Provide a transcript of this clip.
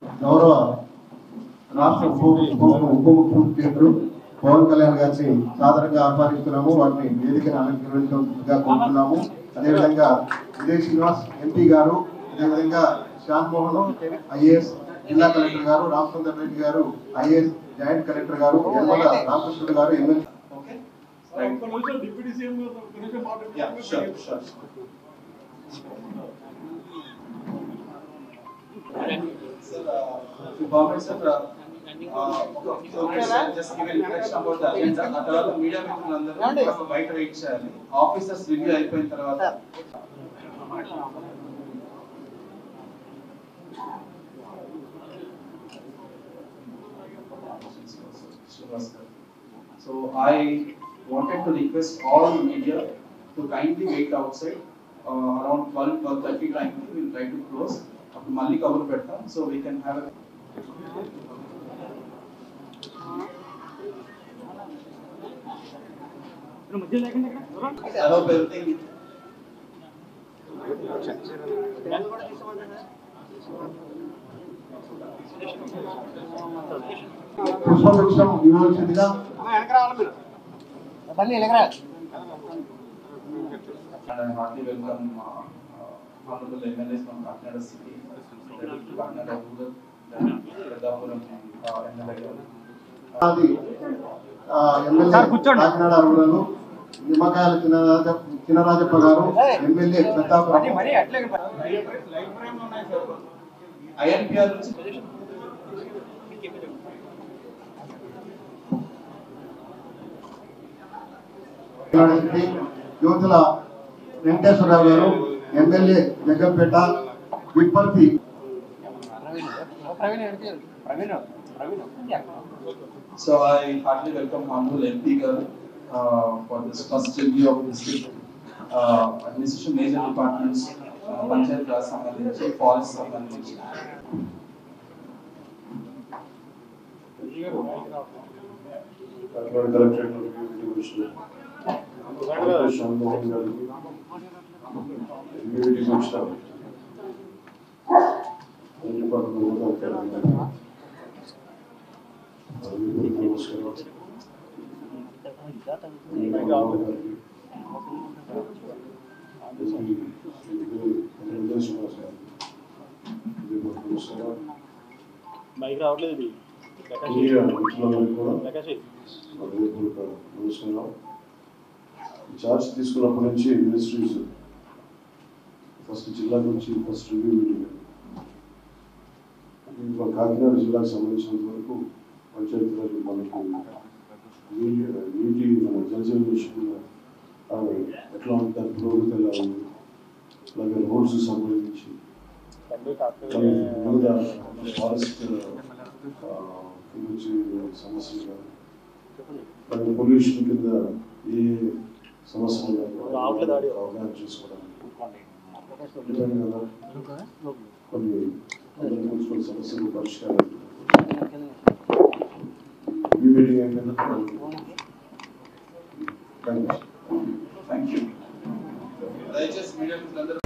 గౌరవ రాష్ట్ర ఉప ఉప- ఉప ముఖ్యమంత్రి పవన్ కళ్యాణ్ గారిని సాధారణంగా ఆహ్వానిస్తున్నాము వారిని వేదికను అలంకరించగా కోరుతున్నాము అదేవిధంగా విజయ్ శ్రీనివాస్ ఎంపీ గారు అదేవిధంగా శ్యామ్ మోహన్ ఐఏఎస్ జిల్లా కలెక్టర్ గారు రామచంద్ర రెడ్డి గారు ఐఏఎస్ జాయింట్ కలెక్టర్ గారు యనమల రామకృష్ణుడు గారు ఎమ్మెల్యే ఓకే ఒక్క నిమిషం డిప్యూటీ సీఎం గారు ఒక్క నిమిషం యా షూర్ మాట్లాడుతున్నారు sure sir government sir just give information about the agenda ఆ తర్వాత మీడియా మిత్రులందరూ కాస్త బయట వెయిట్ చేయాలి ఆఫీసర్స్ రివ్యూ అయిపోయిన తర్వాత So I wanted to request all media to kindly wait outside uh, around 12, 12:30 time. We will try to close. అప్పుడు మళ్ళీ కబుర్ పెడతాం so we can have I hope everything పుష్పవృక్షం ఇవ్వాల్సిందిగా and I heartily welcome uh, uh, honorable MLAs from Kakinada City, Kakinada Rural, Pedapuram uh, MLA. అది ఆ, MLA Kakinada rural నిమ్మకాయల చినరాజ చినరాజప్ప గారు ఎమ్మెల్యే పెద్దాపురం ఐఎన్పిఆర్ నుంచి యూనివర్సిటీ యువతుల వెంకటేశ్వరరావు గారు MLA Jaggampeta Vipparthi So I heartily welcome Honorable MP Garu uh, for this first review of district uh, administration major departments, uh, panchayat raj సంబంధించి forest సంబంధించి Kakinada collectorate review meeting వచ్చిన శ్యామమోహన్ గారికి రివ్యూ మీటింగ్ వచ్చిన అన్ని డిపార్ట్మెంట్ కూడా అందరికీ నమస్కారం రామమోహన్ గారికి ఎస్పీ విజయ్ శ్రీనివాస్ గారికి ఇది కూడా నమస్కారం బైక్ రావట్లేదు ఇది మీడియా మిత్రులందరికీ కూడా ప్రకాష్ హృదయపూర్వక నమస్కారం చార్జ్ తీసుకున్నప్పటి నుంచి మినిస్ట్రీస్ ఫస్ట్ జిల్లా నుంచి ఫస్ట్ రివ్యూ మీటింగ్ ఇది మా కాకినాడ జిల్లాకు సంబంధించినంత వరకు పంచాయతీరాజ్ మనకు నీటి నీటి మన జలజీవన మిషన్ ఆ, ఎట్లా ఉంది దాని పురోగతి ఎలా ఉంది అలాగే రోడ్స్ సంబంధించి అలాగే వివిధ ఫారెస్ట్ వచ్చే సమస్యలు కానీ అలాగే పొల్యూషన్ కింద ఏ సమస్యలు ఉన్నాయో రావట్లేదు ఆడియో. అవగాహన చేసుకోవడానికి చెప్పాను కదా కొన్ని అందరికీ మున్సిపల్ సమస్యలు పరిష్కారం ఈ మీటింగ్ అయిపోయిన థ్యాంక్ యూ థ్యాంక్ యూ దయచేసి మీడియా మిత్రులందరూ